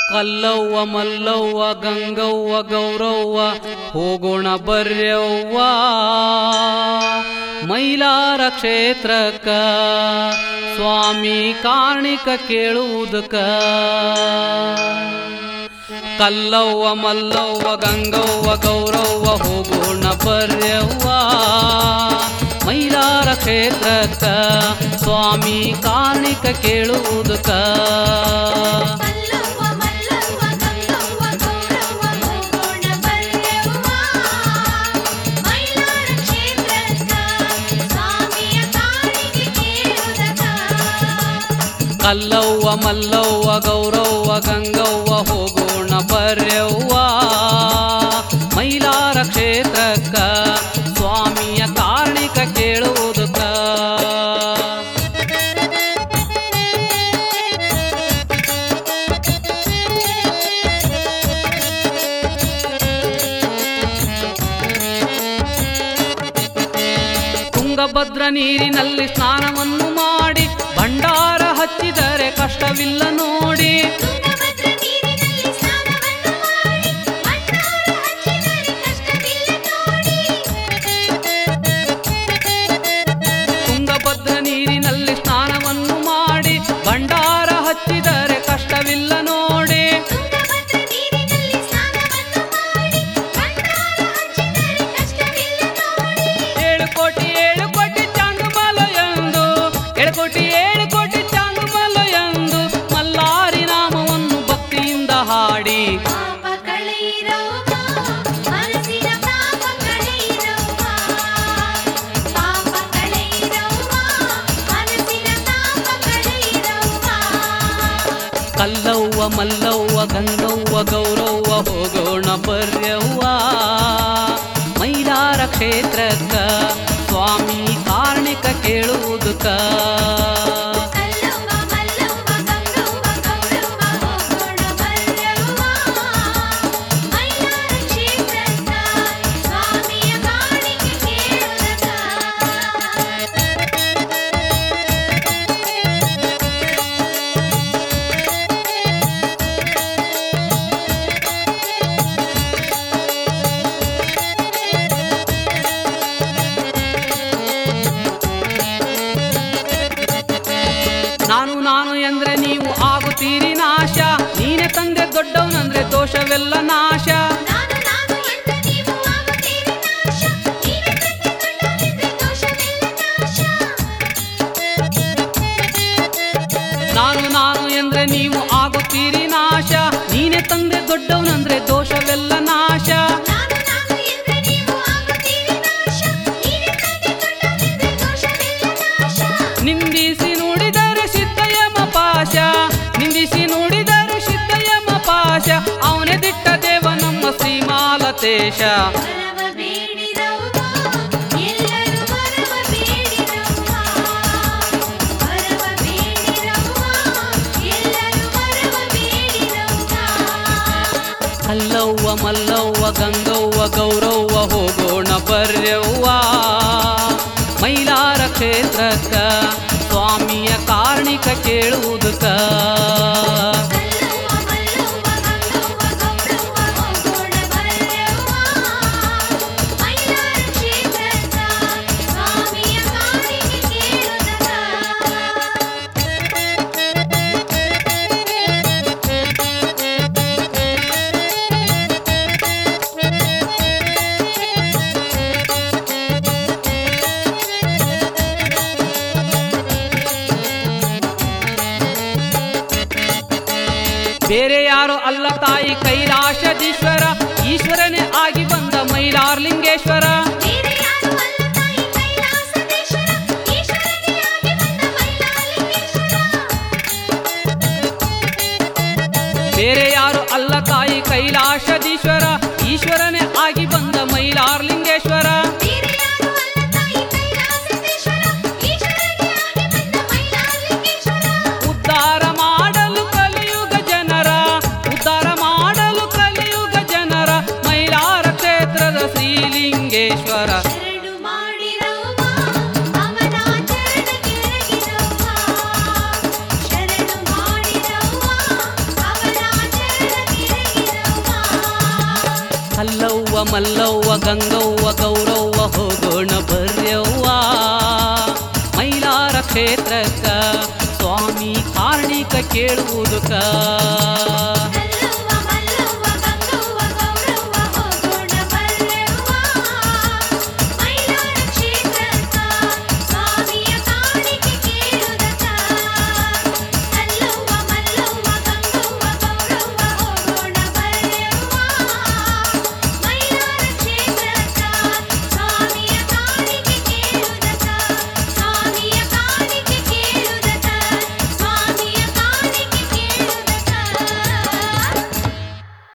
ಕಲ್ಲವ್ವ ಮಲ್ಲವ್ವ ಗಂಗವ್ವ ಗೌರವ್ವ ಹೋಗೋಣ ಬರ್ಯವ್ವ ಮೈಲಾರ ಕ್ಷೇತ್ರಕ್ಕ ಸ್ವಾಮಿ ಕಾಣಿಕ ಕೇಳುವುದಕ್ಕ ಕಲ್ಲವ್ವ ಮಲ್ಲವ್ವ ಗಂಗವ್ವ ಗೌರವ್ವ ಹೋಗೋಣ ಬರ್ಯವ್ವ ಮೈಲಾರ ಕ್ಷೇತ್ರಕ್ಕ ಸ್ವಾಮಿ ಕಾಣಿಕ ಕೇಳುವುದಕ್ಕ ಮಲ್ಲವ್ವ ಮಲ್ಲವ್ವ ಗಂಗವ್ವ ಗೌರವ್ವ ಹೋಗೋಣ ಬರ್ಯವ್ವ ಮೈಲಾರ ಕ್ಷೇತ್ರಕ್ಕ ಸ್ವಾಮಿಯ ಕಾಣಿಕೆ ಕೇಳುವುದಕ್ಕ ಕಲ್ಲವ್ವ ಮಲ್ಲವ್ವ ಗೌರವ್ವ ಗಂಗವ್ವ ಹೋಗೋಣ ಬರ್ಯವ್ವ ಮೈಲಾರ ಕ್ಷೇತ್ರಕ್ಕ ಸ್ವಾಮಿಯ ಕಾರಣಿಕ ಕೇಳುವುದಕ್ಕ ತುಂಗಭದ್ರ ನೀರಿನಲ್ಲಿ ಸ್ನಾನವನ್ನು ಮಾಡಿ ಭಂಡಾರ ಹಚ್ಚಿದರೆ ಕಷ್ಟವಿಲ್ಲ ನೋಡಿ ತುಂಗಭದ್ರ ನೀರಿನಲ್ಲಿ ಸ್ನಾನವನ್ನು ಮಾಡಿ ಭಂಡಾರ ಹಚ್ಚಿದರೆ ಕಷ್ಟವಿಲ್ಲ ನೋಡಿ ತುಂಗಭದ್ರ ನೀರಿನಲ್ಲಿ ಸ್ನಾನವನ್ನು ಮಾಡಿ ಭಂಡಾರ ಹಚ್ಚಿದರೆ ಕಷ್ಟವಿಲ್ಲ ನೋಡಿ ತುಂಗಭದ್ರ ನೀರಿನಲ್ಲಿ ಸ್ನಾನವನ್ನು ಮಾಡಿ ಭಂಡಾರ ಹಚ್ಚಿದರೆ ಕಷ್ಟವಿಲ್ಲ ನೋಡಿ ಏಳು ಕೋಟಿ ಏಳು ಕೋಟಿ ಚಾಂದುಮಲ ಎಂದು ಏಳು ಕೋಟಿ ಏಳು ಕೋಟಿ ಚಾಂದುಮಲ ಎಂದು ಮಲ್ಲಾರಿ ನಾಮವನ್ನು ಭಕ್ತಿಯಿಂದ ಹಾಡಿ ಪಾಪ ಕಳೆಯಿರವ್ವ ಮನಸ್ಸಿನ ಪಾಪ ಕಳೆಯಿರವ್ವ ಪಾಪ ಕಳೆಯಿರವ್ವ ಮನಸ್ಸಿನ ಪಾಪ ಕಳೆಯಿರವ್ವ ಕಲ್ಲವ್ವ ಮಲ್ಲವ್ವ ಗಂಗವ್ವ ಗೌರವ್ವ ಹೋಗೋಣ ಬರ್ಯವ್ವ ಮೈಲಾರ ಕ್ಷೇತ್ರಕ್ಕ ಸ್ವಾಮಿ ಕಾರಣಿಕ ಕೇಳುವುದಕ್ಕ ಕಲ್ಲವ್ವ ಮಲ್ಲವ್ವ ಗಂಗವ್ವ ಗೌರವ್ವ ಹೋಗೋಣ ಬರ್ಯವ್ವ ಮೈಲಾರ ಕ್ಷೇತ್ರಕ್ಕ ಸ್ವಾಮಿಯ ಕಾಣಿಕೆ ಕೇಳುವುದಕ್ಕ ನಾನು ನಾನು ಎಂದ್ರೆ ನೀವು ಆಗುತ್ತೀರಿ ನಾಶ ನೀನೆ ತಂದೆ ದೊಡ್ಡವನಂದ್ರೆ ದೋಷವೆಲ್ಲ ನಾಶ ನಾನು ನಾನು ಎಂದ ನೀವು ಆಗುತ್ತೀರಿ ನಾಶ ನೀವೇ ತಂದೆ ದೊಡ್ಡವನಿದ್ರೆ ದೋಷವೆಲ್ಲ ನಾಶ ನಾನು ನಾನು ಎಂದ್ರೆ ನೀವು ಆಗುತ್ತೀರಿ ನಾಶ ನೀನೆ ತಂದೆ ದೊಡ್ಡವನಂದ್ರೆ ದೋಷವೆಲ್ಲ ನಾಶ ನಾನು ನಾನು ಎಂದ ನೀವು ಆಗುತ್ತೀರಿ ನಾಶ ನೀವೇ ತಂದೆ ದೊಡ್ಡವನಿದ್ರೆ ದೋಷವೆಲ್ಲ ನಾಶ ನಿಂದಿಸಿ ನುಡಿದರೆ ಸಿದ್ಧಯಮ ಪಾಶ ನಿಂದಿಸಿ ನುಡಿದರೆ ಸಿದ್ಧಯಮ ಪಾಶ ಅವನೇ ದಿಟ್ಟ ದೇವ ನಮ್ಮ ಶ್ರೀಮಾಲತೇಶ ವರವ ಬೇಡಿರವ್ವ ಎಲ್ಲರೂ ವರವ ಬೇಡಿರವ್ವ ವರವ ಬೇಡಿರವ್ವ ಎಲ್ಲರೂ ವರವ ಬೇಡಿರವ್ವ ಅಲ್ಲವ್ವ ಮಲ್ಲವ್ವ ಗಂಗವ್ವ ಗೌರವ್ವ ಹೋಗೋಣ ಬರ್ಯವ್ವ ಮೈಲಾರ ಕ್ಷೇತ್ರಕ್ಕ ಸ್ವಾಮಿಯ ಕಾರಣಿಕ ಕೇಳುವುದಕ್ಕ ಕಲ್ಲವ್ವ ಮಲ್ಲವ್ವ ಗಂಗವ್ವ ಗೌರವ್ವ ಹೋಗೋಣ ಬರ್ಯವ್ವ ಮೈಲಾರ ಕ್ಷೇತ್ರಕ್ಕ ಸ್ವಾಮಿಯ ಕಾಣಿಕೆ ಕೇಳುವುದಕ್ಕ ಬೇರೆ ಯಾರು ಅಲ್ಲ ತಾಯಿ ಕೈಲಾಸದೀಶ್ವರ ಈಶ್ವರನೇ ಆಗಿ ಬಂದ ಮೈಲಾರ್ಲಿಂಗೇಶ್ವರ ಬೇರೆ ಯಾರು ಅಲ್ಲ ತಾಯಿ ಕೈಲಾಸದೇಶ್ವರ ಈಶ್ವರನೇ ಆಗಿ ಬಂದ ಮೈಲಾಲಿಂಗೇಶ್ವರ ಬೇರೆ ಯಾರು ಅಲ್ಲ ತಾಯಿ ಕೈಲಾಸದೀಶ್ವರ ಈಶ್ವರನೇ ಆಗಿ ಬಂದ ಮೈಲಾರ್ಲಿಂಗೇಶ್ವರ ಬೇರೆ ಯಾರು ಅಲ್ಲ ತಾಯಿ ಕೈಲಾಸದೇಶ್ವರ ಈಶ್ವರನೇ ಆಗಿ ಬಂದ ಮೈಲಾಲಿಂಗೇಶ್ವರ ಉದ್ಧಾರ ಮಾಡಲು ಕಲಿಯುಗ ಜನರ ಉದ್ಧಾರ ಮಾಡಲು ಕಲಿಯುಗ ಜನರ ಮೈಲಾರ ಕ್ಷೇತ್ರದ ಶ್ರೀಲಿಂಗೇಶ್ವರ ಶರಣು ಮಾಡಿರವ್ವ ಅವನ ಚರಣಕ್ಕೆ ಎರಗಿರವ್ವ ಶರಣು ಮಾಡಿರವ್ವ ಅವನ ಚರಣಕ್ಕೆ ಮಲ್ಲವ್ವ ಗಂಗವ್ವ ಗೌರವ್ವ ಹೋಗೋಣ ಬರ್ಯವ್ವ ಮೈಲಾರ ಕ್ಷೇತ್ರಕ್ಕ ಸ್ವಾಮಿ ಕಾರಣಿಕ ಕೇಳುವುದಕ್ಕ